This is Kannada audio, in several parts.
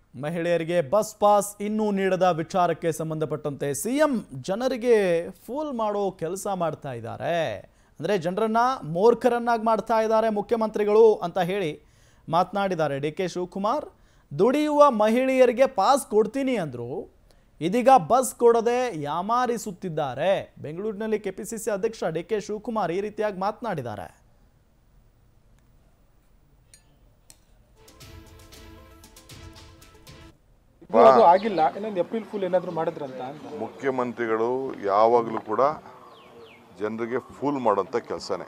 ಮಹಿಳೆಯರಿಗೆ ಬಸ್ ಪಾಸ್ ಇನ್ನೂ ನೀಡದ ವಿಚಾರಕ್ಕೆ ಸಂಬಂಧಪಟ್ಟಂತೆ ಸಿಎಂ ಜನರಿಗೆ ಫೂಲ್ ಮಾಡೋ ಕೆಲಸ ಮಾಡ್ತಾ ಇದ್ದಾರೆ ಅಂದರೆ ಜನರನ್ನ ಮೂರ್ಖರನ್ನಾಗಿ ಮಾಡ್ತಾ ಇದ್ದಾರೆ ಮುಖ್ಯಮಂತ್ರಿಗಳು ಅಂತ ಹೇಳಿ ಮಾತನಾಡಿದ್ದಾರೆ ಡಿ ಕೆ ಶಿವಕುಮಾರ್ ದುಡಿಯುವ ಮಹಿಳೆಯರಿಗೆ ಪಾಸ್ ಕೊಡ್ತೀನಿ ಅಂದರು ಇದೀಗ ಬಸ್ ಕೊಡದೆ ಯಾಮಾರಿಸುತ್ತಿದ್ದಾರೆ ಬೆಂಗಳೂರಿನಲ್ಲಿ ಕೆಪಿಸಿಸಿ ಅಧ್ಯಕ್ಷ ಡಿ ಕೆ ಶಿವಕುಮಾರ್ ಈ ರೀತಿಯಾಗಿ ಮಾತನಾಡಿದ್ದಾರೆ ಇದು ಅದು ಆಗಿಲ್ಲ ಇನ್ನೊಂದು ಏಪ್ರಿಲ್ ಫುಲ್ ಏನಾದ್ರು ಮಾಡಿದ್ರಂತ ಅಂತ ಮುಖ್ಯಮಂತ್ರಿಗಳು ಯಾವಾಗಲೂ ಕೂಡ ಜನರಿಗೆ ಫೂಲ್ ಮಾಡೋಂಥ ಕೆಲಸನೇ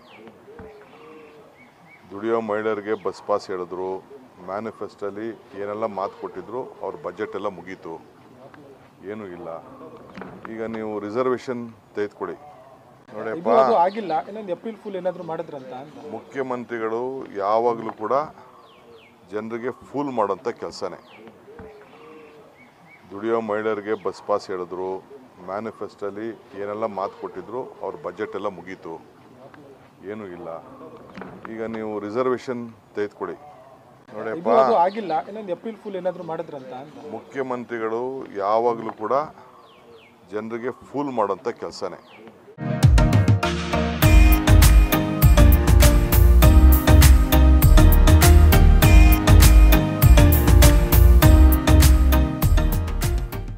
ದುಡಿಯೋ ಮಹಿಳೆಯರಿಗೆ ಬಸ್ ಪಾಸ್ ಹೇಳಿದ್ರು ಮ್ಯಾನಿಫೆಸ್ಟಲ್ಲಿ ಏನೆಲ್ಲ ಮಾತು ಕೊಟ್ಟಿದ್ರು ಅವ್ರ ಬಜೆಟ್ ಎಲ್ಲ ಮುಗೀತು ಏನೂ ಇಲ್ಲ ಈಗ ನೀವು ರಿಸರ್ವೇಷನ್ ತೆಗೆದುಕೊಡಿ ಇದು ನೋಡಿಯಪ್ಪ ಅದು ಆಗಿಲ್ಲ ಇನ್ನೊಂದು ಏಪ್ರಿಲ್ ಫುಲ್ ಏನಾದ್ರು ಮಾಡಿದ್ರಂತ ಅಂತ ಮುಖ್ಯಮಂತ್ರಿಗಳು ಯಾವಾಗಲೂ ಕೂಡ ಜನರಿಗೆ ಫೂಲ್ ಮಾಡೋಂಥ ಕೆಲಸನೇ ದುಡಿಯೋ ಮಹಿಳೆಯರಿಗೆ ಬಸ್ ಪಾಸ್ ಹೇಳಿದ್ರು ಮ್ಯಾನಿಫೆಸ್ಟಲ್ಲಿ ಏನೆಲ್ಲ ಮಾತು ಕೊಟ್ಟಿದ್ರು ಅವ್ರ ಬಜೆಟ್ ಎಲ್ಲ ಮುಗೀತು ಏನೂ ಇಲ್ಲ ಈಗ ನೀವು ರಿಸರ್ವೇಷನ್ ತೆಗೆದುಕೊಡಿ ಇದು ನೋಡಿಯಪ್ಪ ಅದು ಆಗಿಲ್ಲ ಇನ್ನೊಂದು ಏಪ್ರಿಲ್ ಫುಲ್ ಏನಾದ್ರು ಮಾಡಿದ್ರಂತ ಅಂತ ಮುಖ್ಯಮಂತ್ರಿಗಳು ಯಾವಾಗಲೂ ಕೂಡ ಜನರಿಗೆ ಫೂಲ್ ಮಾಡೋಂಥ ಕೆಲಸನೇ